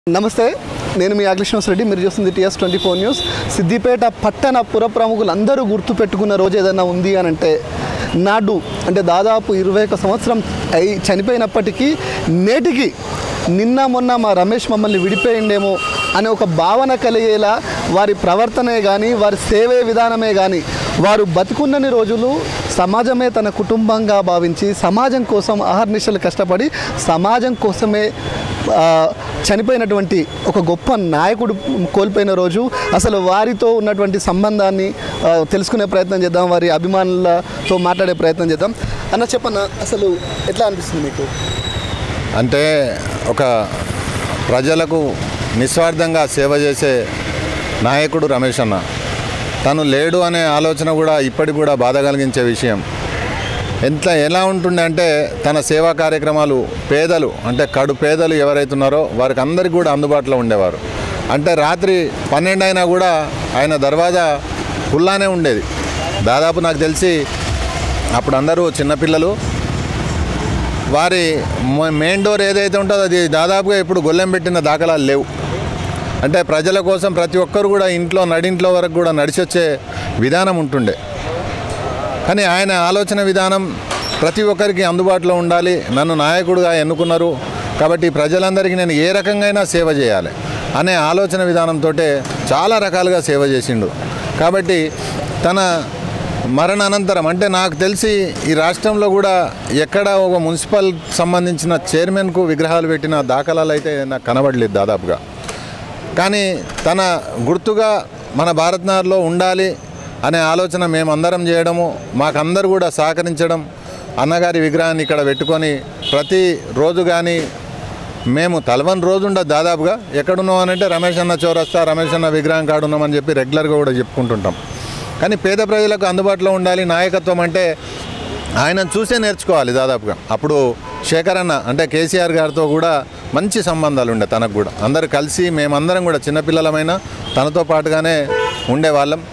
నమస్తే నేను మీ అఖిలేష్ రెడ్డి మీరు చూస్తుంది TS twenty four news Siddipet పట్టణ పుర ప్రముఖులు అందరూ గుర్తుపెట్టుకున్న రోజు ఏదైనా ఉంది అని అంటే నాడు అంటే దాదాపు ఇరవై ఒక సంవత్సరం అయి చనిపోయినప్పటికీ నేటికి నిన్న మొన్న మా రమేష్ మమ్మల్ని విడిపోయిండేమో అనే ఒక భావన కలిగేలా వారి ప్రవర్తనే కానీ వారి సేవే విధానమే కానీ వారు బతికున్నన్ని రోజులు సమాజమే తన కుటుంబంగా భావించి సమాజం కోసం అహర్నిశలు కష్టపడి సమాజం కోసమే ఆ, చనిపోయినటువంటి ఒక గొప్ప నాయకుడు కోల్పోయిన రోజు అసలు వారితో ఉన్నటువంటి సంబంధాన్ని ఆ, తెలుసుకునే ప్రయత్నం చేద్దాం వారి అభిమానులతో మాట్లాడే ప్రయత్నం చేద్దాం అన్న చెప్పన్న అసలు ఎట్లా అనిపిస్తుంది మీకు అంటే ఒక ప్రజలకు నిస్వార్థంగా సేవ చేసే నాయకుడు రమేష్ అన్న తను లేడు అనే ఆలోచన కూడా ఇప్పటికి కూడా బాధ కలిగించే విషయం ఎంత ఎలా ఉంటుండే అంటే తన సేవా కార్యక్రమాలు పేదలు అంటే కడు పేదలు ఎవరైతే ఉన్నారో వారికి అందరికీ కూడా అందుబాటులో ఉండేవారు అంటే రాత్రి పన్నెండు అయినా కూడా ఆయన దర్వాజా ఫుల్లానే ఉండేది దాదాపు నాకు తెలిసి అప్పుడు అందరూ చిన్నపిల్లలు వారి మొ- మెయిన్ డోర్ ఏదైతే ఉంటుందో అది దాదాపుగా ఇప్పుడు గొల్లెం పెట్టిన దాఖలాలు లేవు అంటే ప్రజల కోసం ప్రతి ఒక్కరు కూడా ఇంట్లో నడింట్లో వరకు కూడా నడిచొచ్చే విధానం ఉంటుండే కానీ ఆయన ఆలోచన విధానం ప్రతి ఒక్కరికి అందుబాటులో ఉండాలి నన్ను నాయకుడిగా ఎన్నుకున్నారు కాబట్టి ప్రజలందరికీ నేను ఏ రకంగా సేవ చేయాలి అనే ఆలోచన విధానంతో చాలా రకాలుగా సేవ చేసిండు కాబట్టి తన మరణ అనంతరం అంటే నాకు తెలిసి ఈ రాష్ట్రంలో కూడా ఎక్కడ ఒక మున్సిపల్ సంబంధించిన చైర్మన్కు విగ్రహాలు పెట్టిన దాఖలాలు అయితే నాకు కనబడలేదు దాదాపుగా కానీ తన గుర్తుగా మన భారత్నగర్లో ఉండాలి అనే ఆలోచన మేమందరం చేయడము మాకందరు కూడా సహకరించడం అన్నగారి విగ్రహాన్ని ఇక్కడ పెట్టుకొని ప్రతి రోజు కానీ మేము తలవని రోజు ఉండదు దాదాపుగా ఎక్కడున్నాం అని అంటే రమేష్ అన్న చౌరస్తా రమేష్ అన్న విగ్రహం కాడు ఉన్నామని చెప్పి రెగ్యులర్గా కూడా చెప్పుకుంటుంటాం కానీ పేద ప్రజలకు అందుబాటులో ఉండాలి నాయకత్వం అంటే ఆయనను చూసే నేర్చుకోవాలి దాదాపుగా అప్పుడు శేఖర్ అన్న అంటే కేసీఆర్ గారితో కూడా మంచి సంబంధాలు ఉండే తనకు కూడా అందరు కలిసి మేమందరం కూడా చిన్నపిల్లలమైన తనతో పాటుగానే ఉండేవాళ్ళం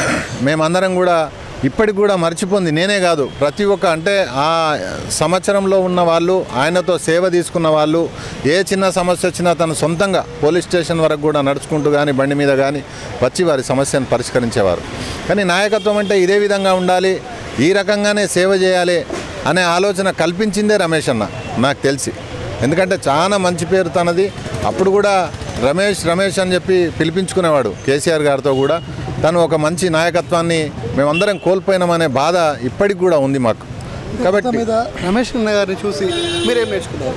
మేమందరం కూడా ఇప్పటికి కూడా మర్చిపోయింది నేనే కాదు ప్రతి ఒక్క అంటే ఆ సంవత్సరంలో ఉన్న వాళ్ళు ఆయనతో సేవ తీసుకున్న వాళ్ళు ఏ చిన్న సమస్య వచ్చినా తను సొంతంగా పోలీస్ స్టేషన్ వరకు కూడా నడుచుకుంటూ కానీ బండి మీద కానీ వచ్చి వారి సమస్యను పరిష్కరించేవారు కానీ నాయకత్వం అంటే ఇదే విధంగా ఉండాలి ఈ రకంగానే సేవ చేయాలి అనే ఆలోచన కల్పించిందే రమేష్ అన్న నాకు తెలిసి ఎందుకంటే చాలా మంచి పేరు తనది అప్పుడు కూడా రమేష్ రమేష్ అని చెప్పి పిలిపించుకునేవాడు కేసీఆర్ గారితో కూడా తను ఒక మంచి నాయకత్వాన్ని మేమందరం కోల్పోయినామనే బాధ ఇప్పటికి కూడా ఉంది మాకు మొత్తం కాబట్టి మీద రమేష్ అన్న గారిని చూసి మీరేం నేర్చుకున్నారు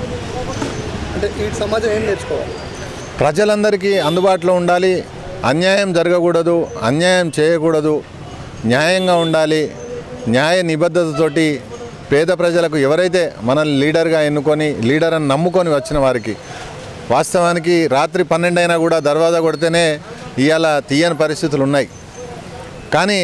అంటే ఈ సమాజం ఏం నేర్చుకోవాలి ప్రజలందరికీ అందుబాటులో ఉండాలి అన్యాయం జరగకూడదు అన్యాయం చేయకూడదు న్యాయంగా ఉండాలి న్యాయ నిబద్ధతతోటి పేద ప్రజలకు ఎవరైతే మనల్ని లీడర్గా ఎన్నుకొని లీడర్ అని నమ్ముకొని వచ్చిన వారికి వాస్తవానికి రాత్రి పన్నెండు అయినా కూడా దర్వాజా కొడితేనే ఇవాళ తీయని పరిస్థితులు ఉన్నాయి కానీ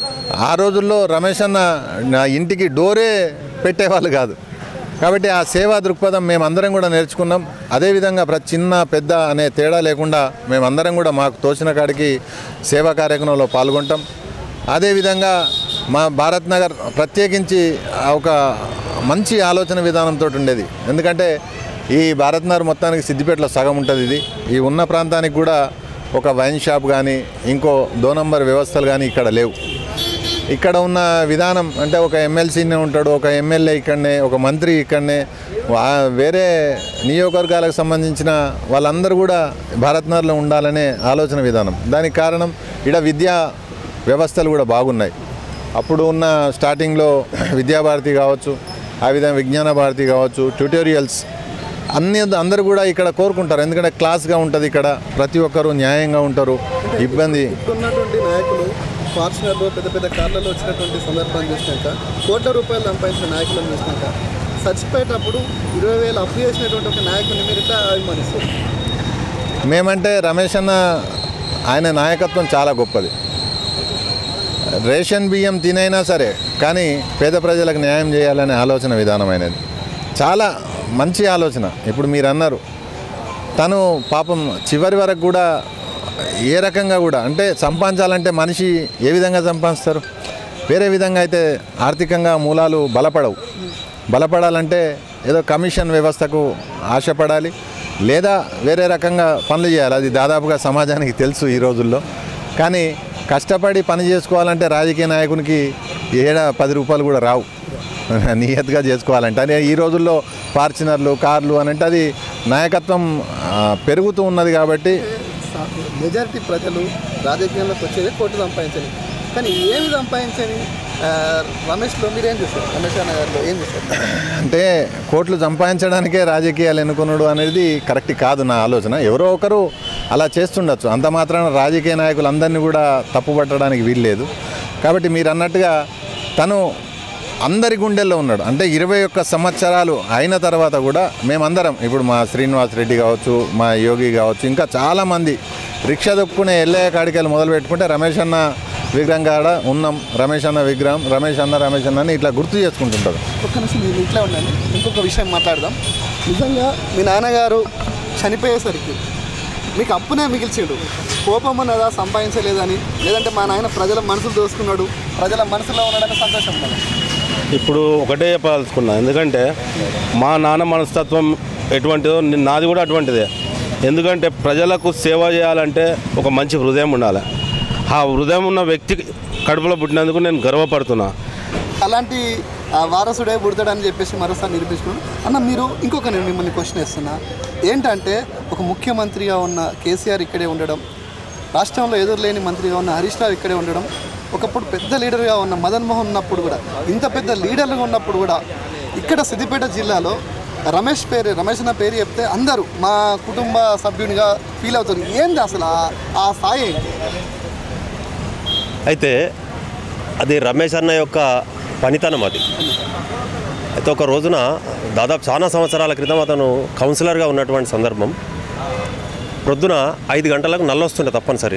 ఆ రోజుల్లో రమేష్ అన్న నా ఇంటికి డోరే పెట్టేవాళ్ళు కాదు కాబట్టి ఆ సేవా దృక్పథం మేమందరం కూడా నేర్చుకున్నాం అదేవిధంగా ప్రతి చిన్న పెద్ద అనే తేడా లేకుండా మేమందరం కూడా మాకు తోచిన కాడికి సేవా కార్యక్రమంలో పాల్గొంటాం అదేవిధంగా మా భారత్ నగర్ ప్రత్యేకించి ఒక మంచి ఆలోచన విధానంతో ఉండేది ఎందుకంటే ఈ భారత్ నగర్ మొత్తానికి సిద్దిపేటలో సగం ఉంటుంది ఇది ఈ ఉన్న ప్రాంతానికి కూడా ఒక వైన్ షాప్ కానీ ఇంకో దో నంబర్ వ్యవస్థలు కానీ ఇక్కడ లేవు ఇక్కడ ఉన్న విధానం అంటే ఒక ఎమ్మెల్సీనే ఉంటాడు ఒక ఎమ్మెల్యే ఇక్కడనే ఒక మంత్రి ఇక్కడనే వా- వేరే నియోజకవర్గాలకు సంబంధించిన వాళ్ళందరూ కూడా భారత్నగర్లో ఉండాలనే ఆలోచన విధానం దానికి కారణం ఇక్కడ విద్యా వ్యవస్థలు కూడా బాగున్నాయి అప్పుడు ఉన్న స్టార్టింగ్లో విద్యాభారతి కావచ్చు ఆ విధంగా విజ్ఞాన భారతి కావచ్చు ట్యూటోరియల్స్ అన్ని అందరూ కూడా ఇక్కడ కోరుకుంటారు ఎందుకంటే క్లాస్గా ఉంటుంది ఇక్కడ ప్రతి ఒక్కరూ న్యాయంగా ఉంటారు ఇబ్బంది ఇప్పుడున్నటువంటి నాయకులు ఫార్చునర్లో పెద్ద పెద్ద కార్లలో వచ్చినటువంటి సందర్భాన్ని చూసినాక కోట్ల రూపాయలు సంపాదించిన నాయకులను చూసినాక చచ్చిపోయేటప్పుడు ఇరవై వేలు అప్పు చేసినటువంటి ఒక నాయకుడిని మీరు ఇట్లా అభిమానిస్తారు మేమంటే రమేష్ అన్న ఆయన నాయకత్వం చాలా గొప్పది రేషన్ బియ్యం తినైనా సరే కానీ పేద ప్రజలకు న్యాయం చేయాలనే ఆలోచన విధానమైనది చాలా మంచి ఆలోచన ఇప్పుడు మీరు అన్నారు తను పాపం చివరి వరకు కూడా ఏ రకంగా కూడా అంటే సంపాదించాలంటే మనిషి ఏ విధంగా సంపాదిస్తారు వేరే విధంగా అయితే ఆర్థికంగా మూలాలు బలపడవు బలపడాలంటే ఏదో కమిషన్ వ్యవస్థకు ఆశపడాలి లేదా వేరే రకంగా పనులు చేయాలి అది దాదాపుగా సమాజానికి తెలుసు ఈ రోజుల్లో కానీ కష్టపడి పని చేసుకోవాలంటే రాజకీయ నాయకునికి ఏడా పది రూపాయలు కూడా రావు నియత్గా చేసుకోవాలంటే అని ఈ రోజుల్లో ఫార్చునర్లు కార్లు అని అంటే అది నాయకత్వం ఆ, పెరుగుతూ ఉన్నది కాబట్టి మెజారిటీ ప్రజలు రాజకీయంలోకి వచ్చేది కోట్లు సంపాదించని కానీ ఏమి సంపాదించని ఆ, రమేష్లో మీరు ఏం చూస్తారు రమేష్ అన్న గారిలో ఏం చూస్తారు అంటే కోట్లు సంపాదించడానికే రాజకీయాలు ఎన్నుకున్నాడు అనేది కరెక్ట్ కాదు నా ఆలోచన ఎవరో ఒకరు అలా చేస్తుండొచ్చు అంత మాత్రాన రాజకీయ నాయకులందరినీ కూడా తప్పుపట్టడానికి వీల్లేదు కాబట్టి మీరు అన్నట్టుగా తను అందరి గుండెల్లో ఉన్నాడు అంటే ఇరవై ఒక్క సంవత్సరాలు అయిన తర్వాత కూడా మేమందరం ఇప్పుడు మా శ్రీనివాస్ రెడ్డి కావచ్చు మా యోగి కావచ్చు ఇంకా చాలామంది రిక్షా దొక్కునే ఎల్లయ్య కాడికెళ్ళి మొదలు పెట్టుకుంటే రమేష్ అన్న విగ్రహం కాడ ఉన్నాం రమేష్ అన్న విగ్రహం రమేష్ అన్న రమేష్ అన్న అని ఇట్లా గుర్తు చేసుకుంటుంటారు ఒక్క నిమిషం మీరు ఇట్లా ఉండండి ఇంకొక విషయం మాట్లాడదాం నిజంగా మీ నాన్నగారు చనిపోయేసరికి మీకు అప్పునే మిగిల్చాడు కోపం ఉన్నదా సంపాదించలేదని లేదంటే మా నాయన ప్రజల మనసులు దోసుకున్నాడు ప్రజల మనసులో ఉన్నాడని సంతోషం కదా ఇప్పుడు ఒకటే చెప్పదలుచుకున్నా ఎందుకంటే మా నాన్న మనస్తత్వం ఎటువంటిదో ని- నాది కూడా అటువంటిదే ఎందుకంటే ప్రజలకు సేవ చేయాలంటే ఒక మంచి హృదయం ఉండాలి ఆ హృదయం ఉన్న వ్యక్తి కడుపులో పుట్టినందుకు నేను గర్వపడుతున్నా అలాంటి ఆ, వారసుడే పుడతాడని చెప్పేసి మరోసారి నిరూపించుకున్నాను అన్న మీరు ఇంకొక నేను మిమ్మల్ని క్వశ్చన్ వేస్తున్నా ఏంటంటే ఒక ముఖ్యమంత్రిగా ఉన్న కేసీఆర్ ఇక్కడే ఉండడం రాష్ట్రంలో ఎదురులేని మంత్రిగా ఉన్న హరీష్ రావు ఇక్కడే ఉండడం ఒకప్పుడు పెద్ద లీడర్గా ఉన్న మదన్ మోహన్ ఉన్నప్పుడు కూడా ఇంత పెద్ద లీడర్గా ఉన్నప్పుడు కూడా ఇక్కడ సిద్దిపేట జిల్లాలో రమేష్ పేరు రమేష్ అన్న పేరు చెప్తే అందరూ మా కుటుంబ సభ్యునిగా ఫీల్ అవుతారు ఏంది అసలు ఆ- ఆ స్థాయి ఏంటి అయితే అది రమేష్ అన్న యొక్క పనితనం అది అయితే ఒక రోజున దాదాపు చాలా సంవత్సరాల క్రితం అతను కౌన్సిలర్గా ఉన్నటువంటి సందర్భం ప్రొద్దున ఐదు గంటలకు నల్ల వస్తుండే తప్పనిసరి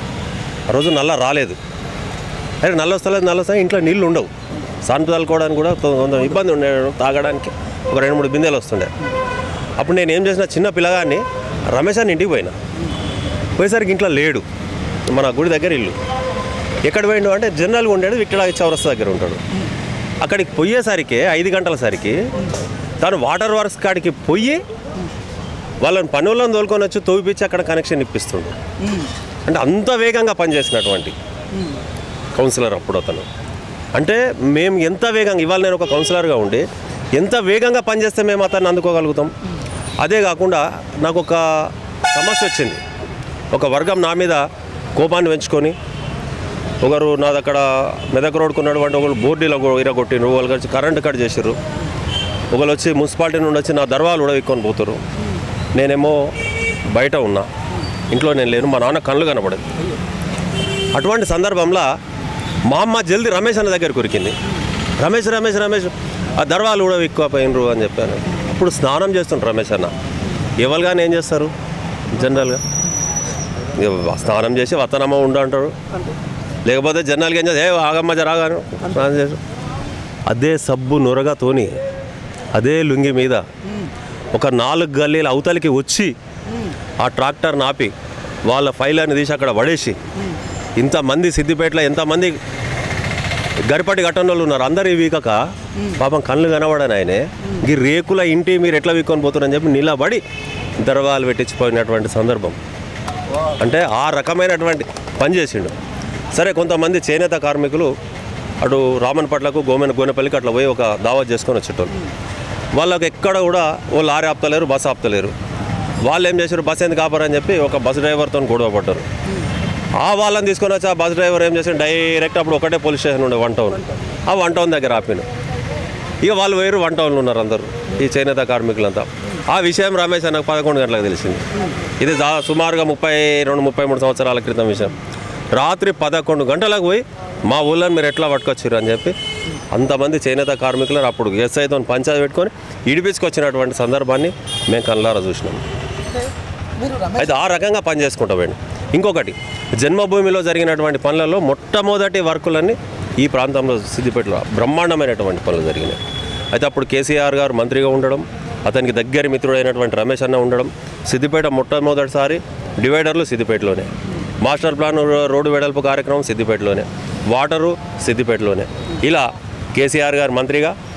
ఆ రోజు నల్ల రాలేదు అరే నల్ల వస్తలేదు నల్ల వస్తే ఇంట్లో నీళ్ళు ఉండవు సాన్పు తలుకోవడానికి కూడా కొ- కొంత ఇబ్బంది ఉండే తాగడానికి ఒక రెండు మూడు బిందెలు వస్తుండే అప్పుడు నేను ఏం చేసిన చిన్న పిల్లగాన్ని రమేష్ అని ఇంటికి పోయినా పోయేసరికి ఇంట్లో లేడు మన గుడి దగ్గర ఇల్లు ఎక్కడ పోయిండు అంటే జనరల్గా ఉండేది విక్టడా చౌరస్తా దగ్గర ఉంటాడు అక్కడికి పోయేసరికి ఐదు గంటల సరికి తను వాటర్ వర్క్స్ కాడికి పోయి వాళ్ళని పనులను తోలుకొని వచ్చి తోపిపించి అక్కడ కనెక్షన్ ఇప్పిస్తుండు అంటే అంత వేగంగా పనిచేసినటువంటి కౌన్సిలర్ అప్పుడు అతను అంటే మేము ఎంత వేగంగా ఇవాళ నేను ఒక కౌన్సిలర్గా ఉండి ఎంత వేగంగా పనిచేస్తే మేము అతన్ని అందుకోగలుగుతాం అదే కాకుండా నాకు ఒక సమస్య వచ్చింది ఒక వర్గం నా మీద కోపాన్ని పెంచుకొని ఒకరు నాది అక్కడ మెదక్ రోడ్కు ఉన్నటువంటి ఒకరు బోర్డీలో ఇరగొట్టిండ్రు వాళ్ళు వచ్చి కరెంట్ కట్ చేసిర్రు ఒకరు వచ్చి మున్సిపాలిటీ నుండి వచ్చి నా దర్వాలు కూడా ఎక్కుకొని పోతారు నేనేమో బయట ఉన్నా ఇంట్లో నేను లేను మా నాన్న కళ్ళు కనబడదు అటువంటి సందర్భంలో మా అమ్మ జల్దీ రమేష్ అన్న దగ్గర కొరికింది రమేష్ రమేష్ రమేష్ ఆ దర్వాలు కూడా ఎక్కువ పోయినరు అని చెప్పాను అప్పుడు స్నానం చేస్తుండ్రు రమేష్ అన్న ఎవరు కానీ ఏం చేస్తారు జనరల్గా ఇక స్నానం చేసి వతనమ్మ ఉండు అంటారు లేకపోతే జనరల్గా ఏం చేస్తారు ఏ ఆగమ్మ జరాగాను స్నానం చేసి అదే సబ్బు నొరగతోని అదే లుంగి మీద ఒక నాలుగు గల్లీల అవతలికి వచ్చి ఆ ట్రాక్టర్ నాపి వాళ్ళ ఫైలర్ని తీసి అక్కడ పడేసి ఇంతమంది సిద్దిపేటలో ఎంతమంది గరిపటి ఘటనలు ఉన్నారు అందరు ఈ వీకక పాపం కళ్ళు కనబడని ఆయనే ఈ రేకుల ఇంటి మీరు ఎట్లా వీక్కొని పోతున్నారని చెప్పి నిలబడి దర్వాలు పెట్టించిపోయినటువంటి సందర్భం అంటే ఆ రకమైనటువంటి పని చేసిండు సరే కొంతమంది చేనేత కార్మికులు అటు రామన్పట్లకు గోమెన గోనెపల్లికి అట్లా పోయి ఒక దావత్ చేసుకొని వచ్చేటోళ్ళు వాళ్ళకి ఎక్కడ కూడా ఓ లారీ ఆపుతలేరు బస్సు ఆపుతలేరు వాళ్ళు ఏం చేశారు బస్సు ఎందుకు ఆపరని చెప్పి ఒక బస్ డ్రైవర్తో గొడవ పడ్డారు ఆ వాళ్ళని తీసుకొని వచ్చి ఆ బస్ డ్రైవర్ ఏం చేశాడు డైరెక్ట్ అప్పుడు ఒకటే పోలీస్ స్టేషన్ ఉండే వన్ టౌన్ ఆ వన్ టౌన్ దగ్గర ఆపిను ఇక వాళ్ళు వేరు వన్ టౌన్లో ఉన్నారు అందరూ ఈ చేనేత కార్మికులంతా ఆ విషయం రమేష్ నాకు పదకొండు గంటలకు తెలిసింది ఇది దా సుమారుగా ముప్పై రెండు ముప్పై మూడు సంవత్సరాల క్రితం విషయం రాత్రి పదకొండు గంటలకు పోయి మా ఊళ్ళని మీరు ఎట్లా పట్టుకొచ్చారు అని చెప్పి అంతమంది చేనేత కార్మికులను అప్పుడు ఎస్ఐతో పంచాయతీ పెట్టుకొని ఇడిపించుకొచ్చినటువంటి సందర్భాన్ని మేము కళ్ళారా చూసినాం మీరు రమేష్ అయితే ఆ రకంగా పని చేసుకుంటామండి ఇంకొకటి జన్మభూమిలో జరిగినటువంటి పనులలో మొట్టమొదటి వర్కులన్నీ ఈ ప్రాంతంలో సిద్దిపేటలో బ్రహ్మాండమైనటువంటి పనులు జరిగినాయి అయితే అప్పుడు కేసీఆర్ గారు మంత్రిగా ఉండడం అతనికి దగ్గర మిత్రుడైనటువంటి రమేష్ అన్న ఉండడం సిద్దిపేట మొట్టమొదటిసారి డివైడర్లు సిద్దిపేటలోనే మాస్టర్ ప్లాన్ రో- రోడ్డు వెడల్పు కార్యక్రమం సిద్దిపేటలోనే వాటరు సిద్దిపేటలోనే ఇలా కేసీఆర్ గారు మంత్రిగా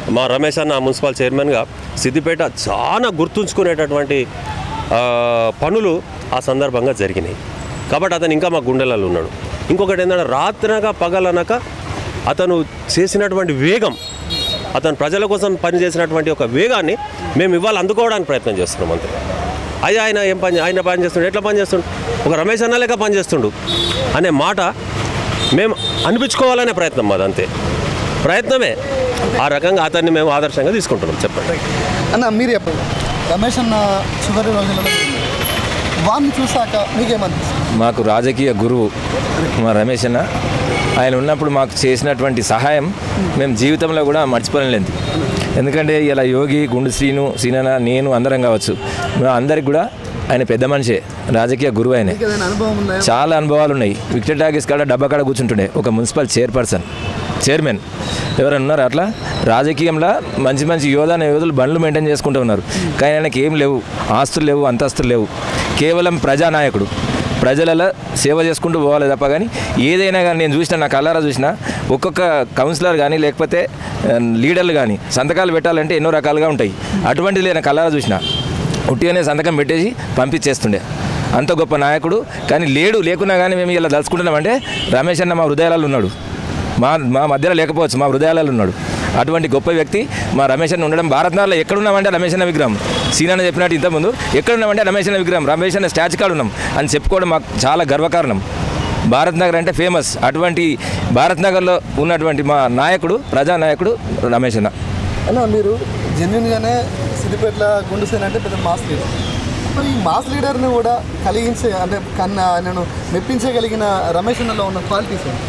మా రమేష్ అన్న మున్సిపల్ చైర్మన్గా సిద్దిపేట చాలా గుర్తుంచుకునేటటువంటి ఆ, పనులు ఆ సందర్భంగా జరిగినాయి కాబట్టి అతను ఇంకా మా గుండెలలో ఉన్నాడు ఇంకొకటి ఏంటంటే రాత్రనక పగలనక అతను చేసినటువంటి వేగం అతను ప్రజల కోసం పనిచేసినటువంటి ఒక వేగాన్ని మేము ఇవాళ అందుకోవడానికి ప్రయత్నం చేస్తున్నాం అంతే అది ఆయన ఏం పని ఆయన పని చేస్తుండు ఎట్లా పని చేస్తుండు ఒక రమేష్ అన్న లెక్క పని చేస్తుండు అనే మాట మేము అనిపించుకోవాలనే ప్రయత్నం మాది అంతే ప్రయత్నమే ఆ రకంగా అతన్ని మేము ఆదర్శంగా తీసుకుంటున్నాం చెప్పండి అన్న మీరు చెప్పండి రమేష్ అన్న చివరి రోజులలో వాడిని చూసాక మీకేమనిపిస్తుంది మాకు రాజకీయ గురువు మా రమేష్ అన్న ఆయన ఉన్నప్పుడు మాకు చేసినటువంటి సహాయం మేము జీవితంలో కూడా మర్చిపోలేంది ఎందుకంటే ఇలా యోగి గుండు శ్రీను సీనన్న నేను అందరం కావచ్చు మేము అందరికి కూడా ఆయన పెద్ద మనిషే రాజకీయ గురువు ఆయనే మీకు ఏదైనా అనుభవం ఉందా చాలా అనుభవాలు ఉన్నాయి విక్టర్ టాకీస్ కాడ డబ్బా కాడ కూర్చుంటుండే ఒక మున్సిపల్ చైర్పర్సన్ చైర్మన్ ఎవరైనా ఉన్నారు అట్లా రాజకీయంలో మంచి మంచి యోధాన యోధులు బండ్లు మెయింటైన్ చేసుకుంటూ ఉన్నారు కానీ ఆయనకి ఏం లేవు ఆస్తులు లేవు అంతస్తులు లేవు కేవలం ప్రజానాయకుడు ప్రజలలో సేవ చేసుకుంటూ పోవాలి తప్ప కానీ ఏదైనా కానీ నేను చూసిన నా కళ్ళారా చూసిన ఒక్కొక్క కౌన్సిలర్ కానీ లేకపోతే ఆ, లీడర్లు కానీ సంతకాలు పెట్టాలంటే ఎన్నో రకాలుగా ఉంటాయి అటువంటిది నేను కళ్ళారా చూసిన ఉట్టిగానే సంతకం పెట్టేసి పంపించేస్తుండే అంత గొప్ప నాయకుడు కానీ లేడు లేకున్నా కానీ మేము ఇలా దలుచుకుంటున్నామంటే రమేష్ అన్న మా హృదయాలలో ఉన్నాడు మా మా మధ్యలో లేకపోవచ్చు మా హృదయాలలో ఉన్నాడు అటువంటి గొప్ప వ్యక్తి మా రమేష్ అన్న ఉండడం భారతనగర్లో ఎక్కడున్నామంటే రమేష్ అన్న విగ్రహం సీనన్న చెప్పినట్టు ఇంతకుముందు ఎక్కడున్నామంటే రమేష్ అన్న విగ్రహం రమేష్ అన్న స్టాచ్యూ కాడ ఉన్నాం అని చెప్పుకోవడం మాకు చాలా గర్వకారణం భారత్ నగర్ అంటే ఫేమస్ అటువంటి భారత్ నగర్లో ఉన్నటువంటి మా నాయకుడు ప్రజానాయకుడు రమేష్ అన్న అన్న మీరు జెన్యున్గానే సిద్దిపేటల గుండు సేన అంటే పెద్ద మాస్ లీడర్ మరి ఈ మాస్ లీడర్ని కూడా కలిగించే అంటే కన్నా నేను మెప్పించగలిగిన రమేష్ అన్నలో ఉన్న క్వాలిటీస్ ఏంటి?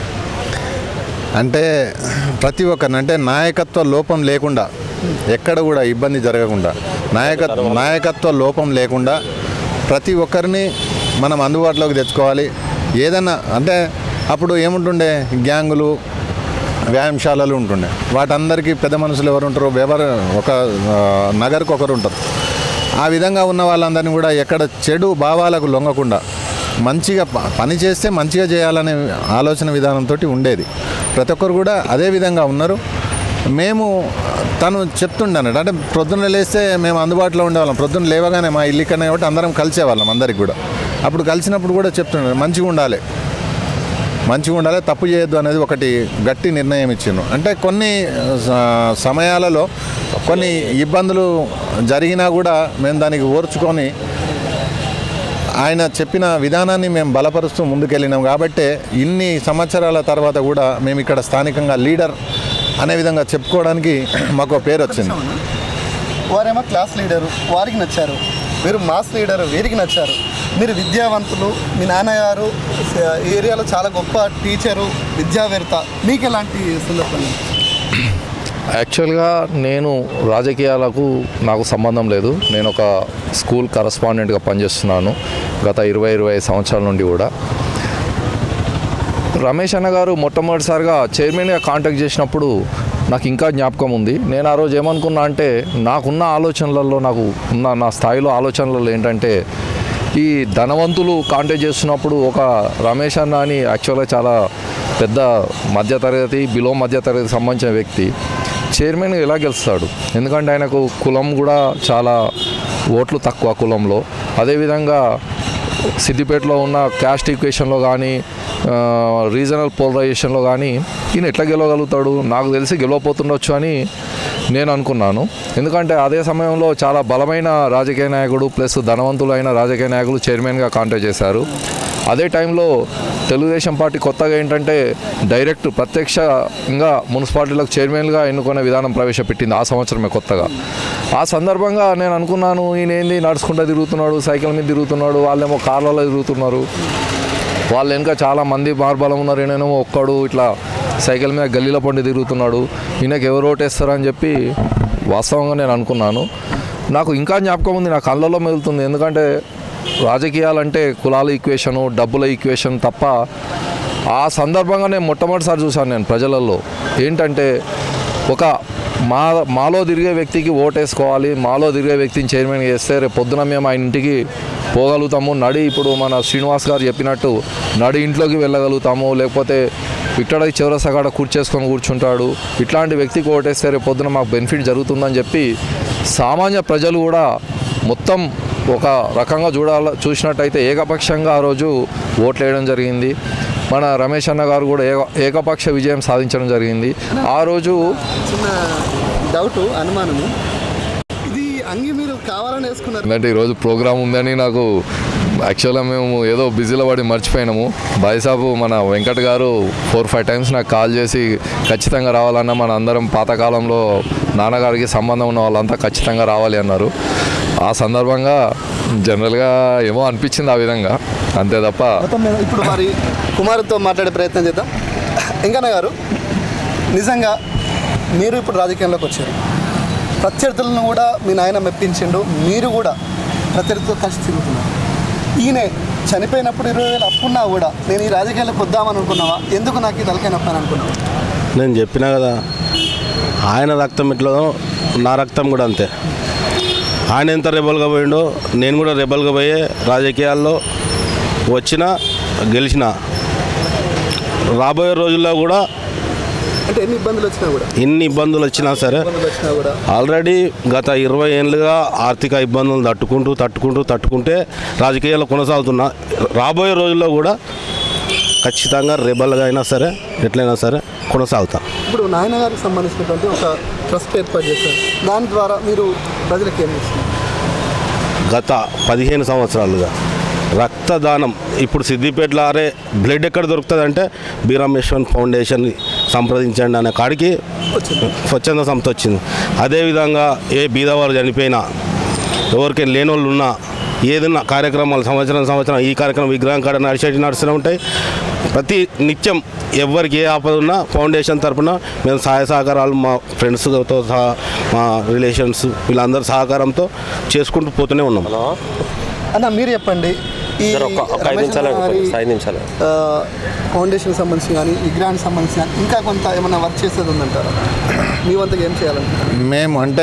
అంటే ప్రతి ఒక్కరిని అంటే నాయకత్వ లోపం లేకుండా ఎక్కడ కూడా ఇబ్బంది జరగకుండా నాయకత్వ నాయకత్వ లోపం లేకుండా ప్రతి ఒక్కరిని మనం అందుబాటులోకి తెచ్చుకోవాలి ఏదన్నా అంటే అప్పుడు ఏముంటుండే గ్యాంగులు వ్యాయామశాలలు ఉంటుండే వాటందరికీ పెద్ద మనుషులు ఎవరు ఉంటారు ఎవరు ఒక ఆ, నగరికి ఒకరు ఉంటారు ఆ విధంగా ఉన్న వాళ్ళందరినీ కూడా ఎక్కడ చెడు భావాలకు లొంగకుండా మంచిగా ప- పని చేస్తే మంచిగా చేయాలనే ఆలోచన విధానంతో ఉండేది ప్రతి ఒక్కరు కూడా అదే విధంగా ఉన్నారు మేము తను చెప్తుండే అన్నట్టు అంటే ప్రొద్దున లేస్తే మేము అందుబాటులో ఉండేవాళ్ళం ప్రొద్దున లేవగానే మా ఇల్లు ఇక్కడనే కాబట్టి అందరం కలిసేవాళ్ళం అందరికి కూడా అప్పుడు కలిసినప్పుడు కూడా చెప్తుండే మంచిగా ఉండాలి మంచిగా ఉండాలి తప్పు చేయొద్దు అనేది ఒకటి గట్టి నిర్ణయం ఇచ్చిండ్రు అంటే కొన్ని స- సమయాలలో కొన్ని ఇబ్బందులు జరిగినా కూడా మేము దానికి ఓర్చుకొని ఆయన చెప్పిన విధానాన్ని మేము బలపరుస్తూ ముందుకెళ్ళినాం కాబట్టే ఇన్ని సంవత్సరాల తర్వాత కూడా మేము ఇక్కడ స్థానికంగా లీడర్ అనే విధంగా చెప్పుకోవడానికి మాకు ఒక పేరు వచ్చింది వారేమో క్లాస్ లీడరు వారికి నచ్చారు మీరు మాస్ లీడర్ వీరికి నచ్చారు మీరు విద్యావంతులు మీ నాన్నగారు స- ఈ ఏరియాలో చాలా గొప్ప టీచరు విద్యావేత్త మీకు ఎలాంటి సందర్భం యాక్చువల్గా నేను రాజకీయాలకు నాకు సంబంధం లేదు నేను ఒక స్కూల్ కరస్పాండెంట్గా పనిచేస్తున్నాను గత ఇరవై ఇరవై ఐదు సంవత్సరాల నుండి కూడా రమేష్ అన్న గారు మొట్టమొదటిసారిగా చైర్మన్గా కాంటాక్ట్ చేసినప్పుడు నాకు ఇంకా జ్ఞాపకం ఉంది నేను ఆ రోజు ఏమనుకున్నా అంటే నాకున్న ఆలోచనలలో నాకు ఉన్న నా స్థాయిలో ఆలోచనలలో ఏంటంటే ఈ ధనవంతులు కాంటాక్ట్ చేస్తున్నప్పుడు ఒక రమేష్ అన్న అని యాక్చువల్గా చాలా పెద్ద మధ్యతరగతి బిలో మధ్యతరగతి సంబంధించిన వ్యక్తి చైర్మన్ ఎలా గెలుస్తాడు ఎందుకంటే ఆయనకు కులం కూడా చాలా ఓట్లు తక్కువ కులంలో అదేవిధంగా సిద్దిపేటలో ఉన్న క్యాస్ట్ ఈక్వేషన్లో కానీ రీజనల్ పోలరైజేషన్లో కానీ ఈయన ఎట్లా గెలవగలుగుతాడు నాకు తెలిసి గెలవపోతుండొచ్చు అని నేను అనుకున్నాను ఎందుకంటే అదే సమయంలో చాలా బలమైన రాజకీయ నాయకుడు ప్లస్ ధనవంతులైన రాజకీయ నాయకులు చైర్మన్గా కాంటాక్ట్ చేశారు అదే టైంలో తెలుగుదేశం పార్టీ కొత్తగా ఏంటంటే డైరెక్ట్ ప్రత్యక్షంగా మున్సిపాలిటీలకు చైర్మన్గా ఎన్నుకునే విధానం ప్రవేశపెట్టింది ఆ సంవత్సరమే కొత్తగా ఆ సందర్భంగా నేను అనుకున్నాను ఈయన ఏంది నడుచుకుంటూ తిరుగుతున్నాడు సైకిల్ మీద తిరుగుతున్నాడు వాళ్ళేమో కార్లలో తిరుగుతున్నారు వాళ్ళ వెనుక చాలా మంది మార్బలం ఉన్నారు ఈయనేమో ఒక్కడు ఇట్లా సైకిల్ మీద గల్లీలో పండి తిరుగుతున్నాడు ఈయనకి ఎవరు ఓటేస్తారని చెప్పి వాస్తవంగా నేను అనుకున్నాను నాకు ఇంకా జ్ఞాపకం ఉంది నా కళ్ళలో మెదులుతుంది ఎందుకంటే రాజకీయాలంటే కులాల ఈక్వేషను డబ్బుల ఈక్వేషన్ తప్ప ఆ సందర్భంగా నేను మొట్టమొదటిసారి చూశాను నేను ప్రజలలో ఏంటంటే ఒక మా మాలో తిరిగే వ్యక్తికి ఓటేసుకోవాలి మాలో తిరిగే వ్యక్తిని చైర్మన్ చేస్తే రేపు పొద్దున మేము ఆయన ఇంటికి పోగలుగుతాము నడి ఇప్పుడు మన శ్రీనివాస్ గారు చెప్పినట్టు నడి ఇంట్లోకి వెళ్ళగలుగుతాము లేకపోతే విక్టరీ చివరస కాడ కూర్చేసుకొని కూర్చుంటాడు ఇట్లాంటి వ్యక్తికి ఓటేస్తే రేపు పొద్దున మాకు బెనిఫిట్ జరుగుతుందని చెప్పి సామాన్య ప్రజలు కూడా మొత్తం ఒక రకంగా చూడాల చూసినట్టయితే ఏకపక్షంగా ఆ రోజు ఓట్లు వేయడం జరిగింది మన రమేష్ అన్న గారు కూడా ఏక ఏకపక్ష విజయం సాధించడం జరిగింది ఆ రోజు చిన్న డౌట్ అనుమానము ఇది అంగి మీరు కావాలని వేసుకున్నారు ఎందుకంటే ఈరోజు ప్రోగ్రామ్ ఉందని నాకు యాక్చువల్గా మేము ఏదో బిజీలో పడి మర్చిపోయినాము బాయిసాబు మన వెంకట్ గారు ఫోర్ ఫైవ్ టైమ్స్ నాకు కాల్ చేసి ఖచ్చితంగా రావాలన్న మన అందరం పాతకాలంలో నాన్నగారికి సంబంధం ఉన్న వాళ్ళంతా ఖచ్చితంగా రావాలి అన్నారు ఆ సందర్భంగా జనరల్గా ఏమో అనిపించింది ఆ విధంగా అంతే తప్ప మొత్తం మీద ఇప్పుడు మరి కుమార్తో మాట్లాడే ప్రయత్నం చేద్దాం వెంకన్న గారు నిజంగా మీరు ఇప్పుడు రాజకీయంలోకి వచ్చారు ప్రత్యర్థులను కూడా మీ నాయన మెప్పించిండు మీరు కూడా ప్రత్యర్థితో కలిసి తిరుగుతున్నారు ఈయన చనిపోయినప్పుడు ఇరవై వేలు అప్పున్నా కూడా నేను ఈ రాజకీయాలకు వద్దామని అనుకున్నావా ఎందుకు నాకు ఈ తలకాయ నొప్పి అని అనుకున్నావా నేను చెప్పినా కదా ఆయన రక్తం ఎట్లా నా రక్తం కూడా అంతే ఆయన ఎంత రెబల్గా పోయిండో నేను కూడా రెబల్గా పోయే రాజకీయాల్లో వచ్చిన గెలిచిన రాబోయే రోజుల్లో కూడా అంటే ఎన్ని ఇబ్బందులు వచ్చినా కూడా ఎన్ని ఇబ్బందులు వచ్చినా సరే ఇబ్బందులు వచ్చినా కూడా ఆల్రెడీ గత ఇరవై ఏళ్ళుగా ఆర్థిక ఇబ్బందులు తట్టుకుంటూ తట్టుకుంటూ తట్టుకుంటే రాజకీయాల్లో కొనసాగుతున్నా రాబోయే రోజుల్లో కూడా ఖచ్చితంగా రెబల్గా అయినా సరే ఎట్లయినా సరే కొనసాగుతా ఇప్పుడు నాయన గారికి సంబంధించినటువంటి ఒక ట్రస్ట్ ఏర్పాటు చేశారు దాని ద్వారా మీరు ప్రజలకు ఏం చేస్తున్నారు గత పదిహేను సంవత్సరాలుగా రక్తదానం ఇప్పుడు సిద్దిపేటలో అరే బ్లడ్ ఎక్కడ దొరుకుతుంది అంటే బీరామేశ్వర్ ఫౌండేషన్ సంప్రదించండి అనే కాడికి స్వచ్ఛంద సంస్థ వచ్చింది అదేవిధంగా ఏ బీదవారు చనిపోయినా ఎవరికైనా లేని వాళ్ళు ఉన్నా ఏదైనా కార్యక్రమాలు సంవత్సరం సంవత్సరం ఈ కార్యక్రమం విగ్రహం కాడ నడిచేటి నడుస్తూనే ఉంటాయి ప్రతి నిత్యం ఎవరికి ఏ ఆపద ఉన్నా ఫౌండేషన్ తరపున మేము సహాయ సహకారాలు మా ఫ్రెండ్స్తో సహా మా రిలేషన్స్ వీళ్ళందరి సహకారంతో చేసుకుంటూ పోతూనే ఉన్నాం అన్న మీరు చెప్పండి ఈ సార్ ఒక ఒక ఐదు రమేష్ నిమిషాలు అన్న గారి, ఐదు నిమిషాలు ఆ, ఫౌండేషన్ సంబంధించి కానీ విగ్రహానికి సంబంధించి కానీ ఇంకా కొంత ఏమైనా వర్క్ చేసేది ఉందంటారా మీ వంతుగా ఏం చేయాలంటారు మేము అంటే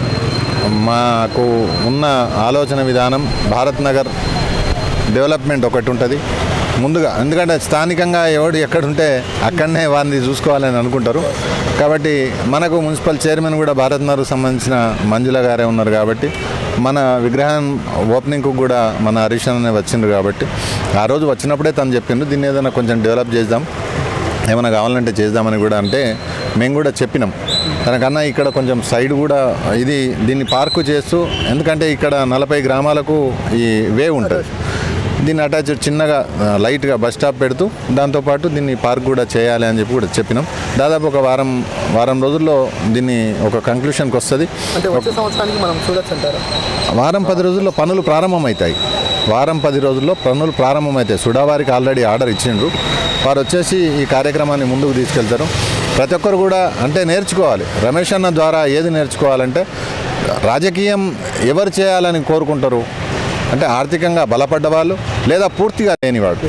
మాకు ఉన్న ఆలోచన విధానం భారత్ నగర్ డెవలప్మెంట్ ఒకటి ఉంటుంది ముందుగా ఎందుకంటే స్థానికంగా ఎవడు ఎక్కడుంటే అక్కడనే వారిని చూసుకోవాలని అనుకుంటారు కాబట్టి మనకు మున్సిపల్ చైర్మన్ కూడా భారత్ నగర్కు సంబంధించిన మంజుల గారే ఉన్నారు కాబట్టి మన విగ్రహం ఓపెనింగ్కు కూడా మన హరీష్ అనే వచ్చిండ్రు కాబట్టి ఆ రోజు వచ్చినప్పుడే తను చెప్పిండు దీన్ని ఏదైనా కొంచెం డెవలప్ చేద్దాం ఏమైనా కావాలంటే చేద్దామని కూడా అంటే మేము కూడా చెప్పినాం తనకన్నా ఇక్కడ కొంచెం సైడ్ కూడా ఇది దీన్ని పార్కు చేస్తూ ఎందుకంటే ఇక్కడ నలభై గ్రామాలకు ఈ వే ఉంటుంది దీన్ని అటాచ్ చిన్నగా ఆ, లైట్గా బస్ స్టాప్ పెడుతూ దాంతోపాటు దీన్ని పార్క్ కూడా చేయాలి అని చెప్పి కూడా చెప్పినాం దాదాపు ఒక వారం వారం రోజుల్లో దీన్ని ఒక కంక్లూషన్కి వస్తుంది అంటే వచ్చే సంవత్సరానికి మనం చూడొచ్చు అంటారా వారం పది రోజుల్లో పనులు ప్రారంభమవుతాయి వారం పది రోజుల్లో పనులు ప్రారంభమవుతాయి సుడావారికి ఆల్రెడీ ఆర్డర్ ఇచ్చిండ్రు వారు వచ్చేసి ఈ కార్యక్రమాన్ని ముందుకు తీసుకెళ్తారు ప్రతి ఒక్కరు కూడా అంటే నేర్చుకోవాలి రమేష్ అన్న ద్వారా ఏది నేర్చుకోవాలంటే రాజకీయం ఎవరు చేయాలని కోరుకుంటారు అంటే ఆర్థికంగా బలపడ్డ వాళ్ళు లేదా పూర్తిగా లేనివాడు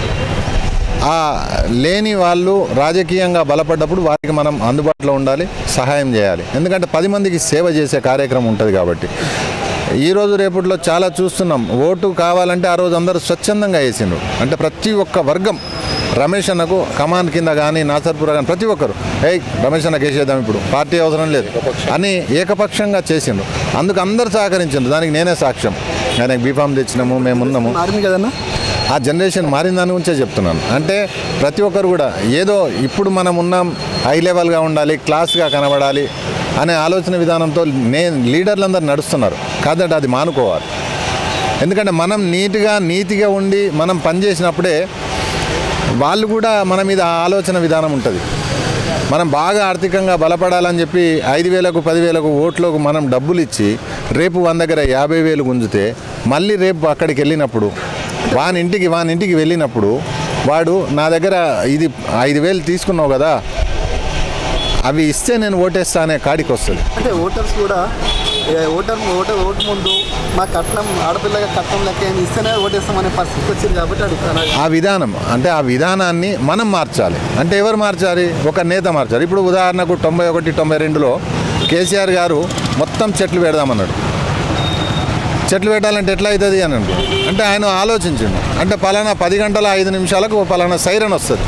ఆ లేని వాళ్ళు రాజకీయంగా బలపడ్డప్పుడు వారికి మనం అందుబాటులో ఉండాలి సహాయం చేయాలి ఎందుకంటే పది మందికి సేవ చేసే కార్యక్రమం ఉంటుంది కాబట్టి ఈ రోజు రేపట్లో చాలా చూస్తున్నాం ఓటు కావాలంటే ఆ రోజు అందరూ స్వచ్ఛందంగా వేసిండ్రు అంటే ప్రతి ఒక్క వర్గం రమేష్ అన్నకు కమాండ్ కింద కానీ నాసర్పుర కానీ ప్రతి ఒక్కరు ఏయ్ రమేష్ అన్నకి వేసేద్దాం ఇప్పుడు పార్టీ అవసరం లేదు అని ఏకపక్షంగా చేసిండ్రు అందుకు అందరు సహకరించిండ్రు దానికి నేనే సాక్ష్యం ఆయనకు బీఫామ్ తెచ్చినాము మేము ఉన్నాము మారింది కదన్నా ఆ జనరేషన్ మారిన దాని గురించే చెప్తున్నాను అంటే ప్రతి ఒక్కరు కూడా ఏదో ఇప్పుడు మనం ఉన్నాం హై లెవెల్గా ఉండాలి క్లాస్గా కనబడాలి అనే ఆలోచన విధానంతో నే లీడర్లందరూ నడుస్తున్నారు కాదంటే అది మానుకోవాలి ఎందుకంటే మనం నీట్గా నీతిగా ఉండి మనం పనిచేసినప్పుడే వాళ్ళు కూడా మన మీద ఆ ఆలోచన విధానం ఉంటుంది మనం బాగా ఆర్థికంగా బలపడాలని చెప్పి ఐదు వేలకు పదివేలకు ఓట్లకు మనం డబ్బులు ఇచ్చి రేపు మన దగ్గర యాభై వేలు గుంజితే మళ్ళీ రేపు అక్కడికి వెళ్ళినప్పుడు వాని ఇంటికి వాని ఇంటికి వెళ్ళినప్పుడు వాడు నా దగ్గర ఇది ఐదు వేలు తీసుకున్నావు కదా అవి ఇస్తే నేను ఓటేస్తా అనే కాడికి వస్తుంది అంటే ఓటర్స్ కూడా ఏ ఓటర్ ఓటర్ ఓటు ముందు మా కట్నం ఆడపిల్లగా కట్నం లెక్క ఏమి ఇస్తేనే ఓటేస్తామనే పరిస్థితి వచ్చింది కాబట్టి అడుగుతాను ఆ విధానం అంటే ఆ విధానాన్ని మనం మార్చాలి అంటే ఎవరు మార్చాలి ఒక నేత మార్చాలి ఇప్పుడు ఉదాహరణకు తొంభై ఒకటి తొంభై రెండులో కేసీఆర్ గారు మొత్తం చెట్లు పెడదామన్నాడు చెట్లు పెట్టాలంటే ఎట్లా అవుతుంది అని అంటే ఆయన ఆలోచించిండు అంటే పలానా పది గంటల ఐదు నిమిషాలకు పలానా సైరన్ వస్తుంది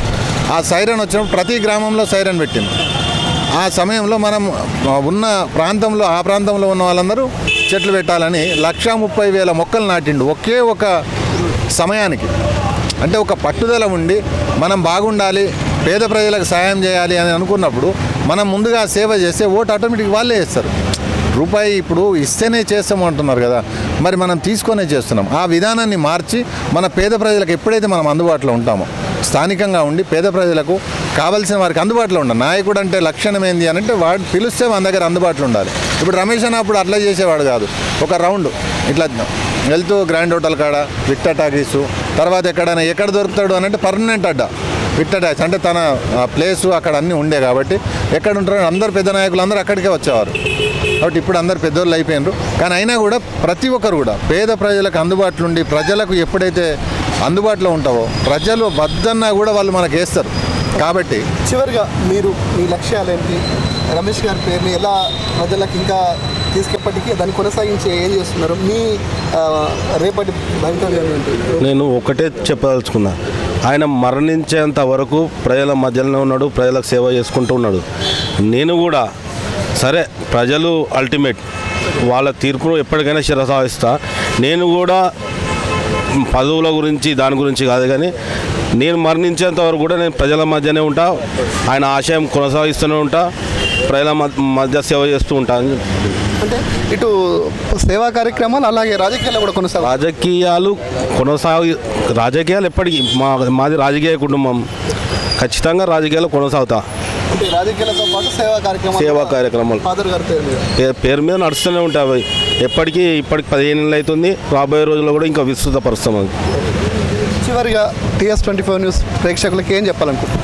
ఆ సైరన్ వచ్చినప్పుడు ప్రతి గ్రామంలో సైరన్ పెట్టింది ఆ సమయంలో మనం ఉన్న ప్రాంతంలో ఆ ప్రాంతంలో ఉన్న వాళ్ళందరూ చెట్లు పెట్టాలని లక్షా ముప్పై వేల మొక్కలు నాటిండు ఒకే ఒక సమయానికి అంటే ఒక పట్టుదల ఉండి మనం బాగుండాలి పేద ప్రజలకు సాయం చేయాలి అని అనుకున్నప్పుడు మనం ముందుగా సేవ చేస్తే ఓటు ఆటోమేటిక్ వాళ్ళే వేస్తారు రూపాయి ఇప్పుడు ఇస్తేనే చేస్తాము అంటున్నారు కదా మరి మనం తీసుకొనే చేస్తున్నాం ఆ విధానాన్ని మార్చి మన పేద ప్రజలకు ఎప్పుడైతే మనం అందుబాటులో ఉంటామో స్థానికంగా ఉండి పేద ప్రజలకు కావాల్సిన వారికి అందుబాటులో ఉండాలి నాయకుడు అంటే లక్షణం ఏంది అని అంటే వాడు పిలిస్తే మన దగ్గర అందుబాటులో ఉండాలి ఇప్పుడు రమేష్ అన్న అప్పుడు అట్లా చేసేవాడు కాదు ఒక రౌండ్ ఇట్లా వెళ్తూ గ్రాండ్ హోటల్ కాడ విక్టర్ టాకీసు తర్వాత ఎక్కడైనా ఎక్కడ దొరుకుతాడు అని అంటే పర్మనెంట్ అడ్డా విక్టర్ టాక్స్ అంటే తన ప్లేసు అక్కడ అన్నీ ఉండే కాబట్టి ఎక్కడ ఉంటారో అందరు పెద్ద నాయకులు అందరూ అక్కడికే వచ్చేవారు కాబట్టి ఇప్పుడు అందరు పెద్దోళ్ళు అయిపోయినారు కానీ అయినా కూడా ప్రతి ఒక్కరు కూడా పేద ప్రజలకు అందుబాటులో ఉండి ప్రజలకు ఎప్పుడైతే అందుబాటులో ఉంటావో ప్రజలు వద్దన్నా కూడా వాళ్ళు మనకు వేస్తారు కాబట్టి చివరిగా మీరు మీ లక్ష్యాలు ఏంటి రమేష్ గారి పేరుని ఎలా ప్రజలకు ఇంకా తీసుకెప్పటికీ దాన్ని కొనసాగించి ఏం చేస్తున్నారు మీ ఆ, రేపటి భవితవ్యం ఏంటి నేను ఒకటే చెప్పదలుచుకున్నా ఆయన మరణించేంత వరకు ప్రజల మధ్యలోనే ఉన్నాడు ప్రజలకు సేవ చేసుకుంటూ ఉన్నాడు నేను కూడా సరే ప్రజలు అల్టిమేట్ వాళ్ళ తీర్పును ఎప్పటికైనా శిరసాయిస్తా నేను కూడా పదవుల గురించి దాని గురించి కాదు కానీ నేను మరణించేంత వరకు కూడా నేను ప్రజల మధ్యనే ఉంటా ఆయన ఆశయం కొనసాగిస్తూనే ఉంటా ప్రజల మధ్య- మధ్య సేవ చేస్తూ ఉంటా అని అంటే ఇటు సేవా కార్యక్రమాలు అలాగే రాజకీయాలు కూడా కొనసాగు రాజకీయాలు కొనసాగి రాజకీయాలు ఎప్పటికీ మా మాది రాజకీయ కుటుంబం ఖచ్చితంగా రాజకీయాలు కొనసాగుతా అంటే రాజకీయాలతో పాటు సేవా కార్యక్రమాలు సేవా కూడా కార్యక్రమాలు. ఫాదర్ గారి పేరు మీద పే- పేరు మీద నడుస్తూనే ఉంటాయి అవి ఎప్పటికీ ఇప్పటికి పదిహేను ఏళ్ళు అవుతుంది రాబోయే రోజుల్లో కూడా ఇంకా విస్తృత పరుస్తాం అది చివరిగా టీఎస్ ట్వంటీ ఫోర్ న్యూస్ ప్రేక్షకులకి ఏం చెప్పాలనుకుంటున్నారు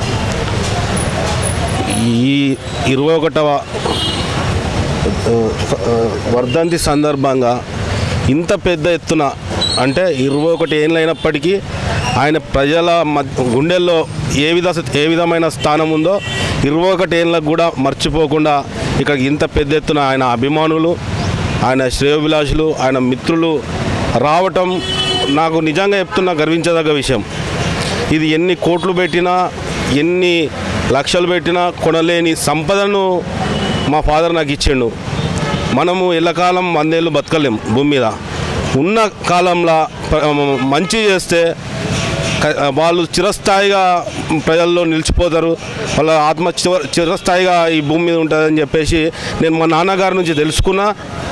ఈ ఇరవై ఒకటవ ఆ, వర్ధంతి సందర్భంగా ఇంత పెద్ద ఎత్తున అంటే ఇరవై ఒకటి ఏళ్ళు అయినప్పటికీ ఆయన ప్రజల మధ్య గుండెల్లో ఏ విధ ఏ విధమైన స్థానం ఉందో ఇరవై ఒకటి ఏళ్ళకు కూడా మర్చిపోకుండా ఇక్కడ ఇంత పెద్ద ఎత్తున ఆయన అభిమానులు ఆయన శ్రేయోభిలాషులు ఆయన మిత్రులు రావటం నాకు నిజంగా చెప్తున్నా గర్వించదగ్గ విషయం ఇది ఎన్ని కోట్లు పెట్టినా ఎన్ని లక్షలు పెట్టినా కొనలేని సంపదను మా ఫాదర్ నాకు ఇచ్చిండు మనము ఎల్లకాలం వందేళ్ళు బతకలేం భూమి మీద ఉన్న కాలంలో ప- మంచి చేస్తే క- వాళ్ళు చిరస్థాయిగా ప్రజల్లో నిలిచిపోతారు వాళ్ళ ఆత్మ చివ చిరస్థాయిగా ఈ భూమి మీద ఉంటుందని చెప్పేసి నేను మా నాన్నగారి నుంచి తెలుసుకున్నా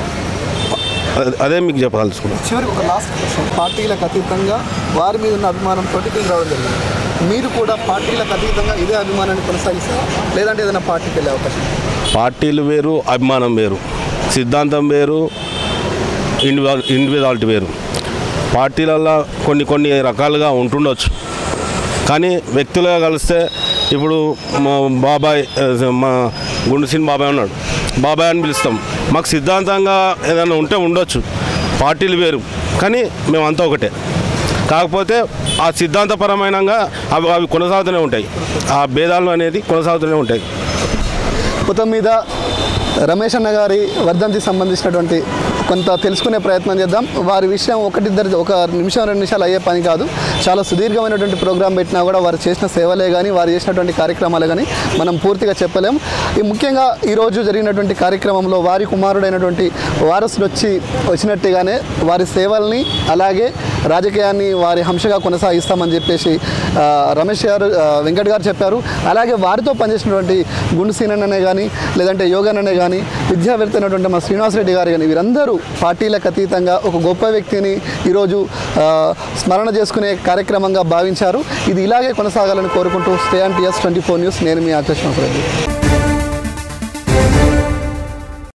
అదే- అదే మీకు చెప్పదలుచుకున్నా చివరికి ఒక లాస్ట్ క్వశ్చన్ పార్టీలకు అతీతంగా వారి మీద ఉన్న అభిమానంతో ఇక్కడ రావడం జరిగింది మీరు కూడా పార్టీలకు అతీతంగా ఇదే అభిమానాన్ని కొనసాగిస్తారా లేదంటే ఏదైనా పార్టీకి వెళ్ళే అవకాశం ఉందా? పార్టీలు వేరు అభిమానం వేరు సిద్ధాంతం వేరు ఇండివిజువల్ ఇండివిజువాలిటీ వేరు పార్టీలల్లో కొన్ని కొన్ని రకాలుగా ఉంటుండొచ్చు కానీ వ్యక్తులుగా కలిస్తే ఇప్పుడు మా బాబాయ్ ఆ, మా గుండుసిన్ బాబాయ్ ఉన్నాడు బాబాయ్ అని పిలుస్తాం మాకు సిద్ధాంతంగా ఏదైనా ఉంటే ఉండొచ్చు పార్టీలు వేరు కానీ మేమంతా ఒకటే కాకపోతే ఆ సిద్ధాంతపరమైనగా అవి అవి కొనసాగుతూనే ఉంటాయి ఆ భేదాలు అనేది కొనసాగుతూనే ఉంటాయి మొత్తం మీద రమేష్ అన్న గారి వర్ధంతి సంబంధించినటువంటి కొంత తెలుసుకునే ప్రయత్నం చేద్దాం వారి విషయం ఒకటిద్దరు ఒక నిమిషం రెండు నిమిషాలు అయ్యే పని కాదు చాలా సుదీర్ఘమైనటువంటి ప్రోగ్రాం పెట్టినా కూడా వారు చేసిన సేవలే కానీ వారు చేసినటువంటి కార్యక్రమాలే కానీ మనం పూర్తిగా చెప్పలేం ఈ ముఖ్యంగా ఈరోజు జరిగినటువంటి కార్యక్రమంలో వారి కుమారుడైనటువంటి వారసుడు వచ్చి వచ్చినట్టుగానే వారి సేవల్ని అలాగే రాజకీయాన్ని వారి హంశగా కొనసాగిస్తామని చెప్పేసి ఆ, రమేష్ గారు ఆ, వెంకట్ గారు చెప్పారు అలాగే వారితో పనిచేసినటువంటి గుండు సీనన్ననే కానీ లేదంటే యోగాననే కానీ విద్యావేత్త అయినటువంటి మా శ్రీనివాసరెడ్డి గారు కానీ వీరందరూ పార్టీలకు అతీతంగా ఒక గొప్ప వ్యక్తిని ఈరోజు ఆ, స్మరణ చేసుకునే కార్యక్రమంగా భావించారు ఇది ఇలాగే కొనసాగాలని కోరుకుంటూ stay and TS twenty four news నేను మీ ఆకర్షణ రెడ్డి